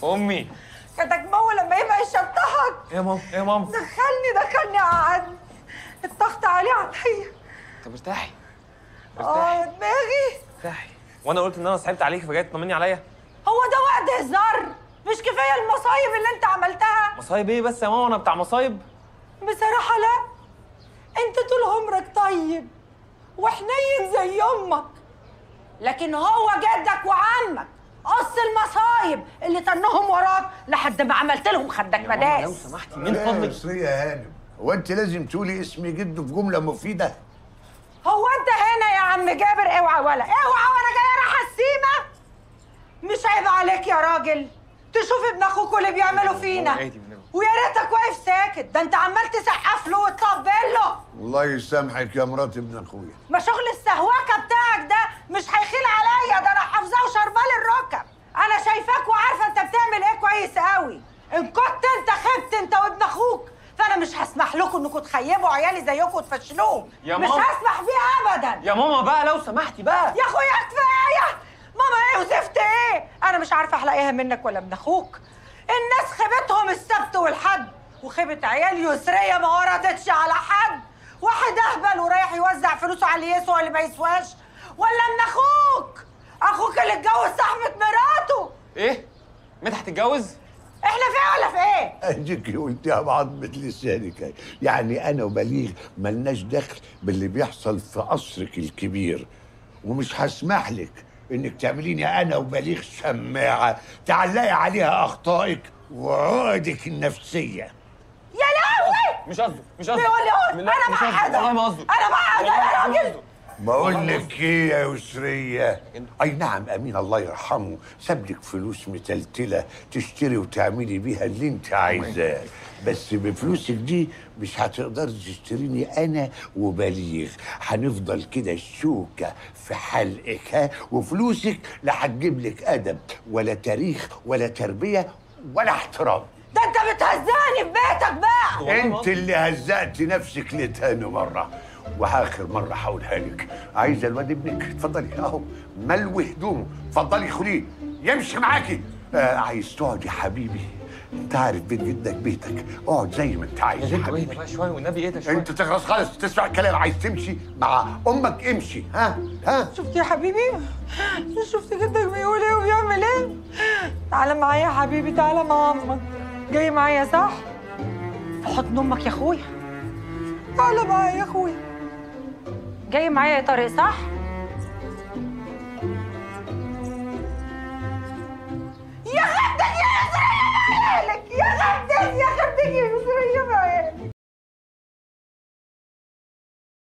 امي كانت مول لما يبقى يشطحك ايه يا ماما ايه يا ماما دخلني دخلني قعدني الضغط عليه عليا طب ارتاحي اه ارتاحي دماغي ارتاحي وانا قلت ان انا صعبت عليكي فجاي تطمني عليا هو ده وقت هزار مش كفايه المصايب اللي انت عملتها مصايب ايه بس يا ماما انا بتاع مصايب بصراحه لا انت طول عمرك طيب وحنين زي امك لكن هو جدك وعمك قص المصايب اللي تنهم وراك لحد ما عملت لهم خدك يا ماما لو مداس سمحتي من لا فضلك يا سرية يا هانم هو انت لازم تقولي اسم جده في جمله مفيده هو انت هنا يا عم جابر اوعى ولا اوعى وانا جايه رايحه السيما مش عيب عليك يا راجل تشوف ابن اخوك اللي بيعمله فينا عادي بالنبي. ويا ريتك واقف ساكت ده انت عمال تسقف له وتطبل له الله يسامحك يا مرات ابن اخويا ما شغل السهواكه بتاعك ده مش هيخيل عليا ده انا حافظاه وشربال الركب انا شايفاك وعارفه انت بتعمل ايه كويس قوي ان كنت انت خبت انت وابن اخوك فانا مش هسمح لكم انكم تخيبوا عيالي زيكم وتفشلوهم يا مش ماما. هسمح بيها ابدا يا ماما بقى لو سمحتي بقى يا اخويا كفايه ماما ايه وزفت ايه انا مش عارفه احلقيها منك ولا من اخوك الناس خيبتهم السبت والحد وخيبه عيال يسريه ما وردتش على حد واحد اهبل ورايح يوزع فلوسه على اللي يسوى واللي ما يسواش ولا من اخوك اخوك اللي اتجوز صاحبه مراته ايه مدحت اتجوز احنا في ايه ولا في ايه اديك قلتيها بعضمة لسانك يعني انا وبليغ ملناش دخل باللي بيحصل في قصرك الكبير ومش هسمح لك انك تعمليني انا وبليغ شماعه تعلقي عليها اخطائك وعقدك النفسيه يا لهوي مش قصده مش قصده بيقول لي لا، انا مش قصده. معقده والله ما قصده انا معقده يا والله ما راجل قصده. بقول لك ايه يا يسرية اي نعم امين الله يرحمه ساب لك فلوس متلتله تشتري وتعملي بيها اللي انت عايزاه بس بفلوسك دي مش هتقدري تشتريني انا وبليغ هنفضل كده الشوكه في حلقك ها وفلوسك لا هتجيب لك ادب ولا تاريخ ولا تربيه ولا احترام ده انت بتهزقني في بيتك بقى والله ما انت اللي هزقت نفسك لتاني مره واخر مره هقولها لك عايزه الواد ابنك اتفضلي اهو ملوي هدومه اتفضلي خليه يمشي معاكي آه عايز تقعد يا حبيبي انت عارف بيت جدك بيتك اقعد زي ما انت يا عايز يا جد اهدى حبيبي بقى شويه والنبي اهدى شويه انت تخلص خالص تسمع الكلام عايز تمشي مع امك امشي ها ها شفت يا حبيبي شفت جدك بيقول ايه وبيعمل ايه تعالى معايا يا حبيبي تعالى مع امك جاي معايا صح في حضن امك يا اخويا تعالى معايا يا اخويا جاي معايا يا طارق صح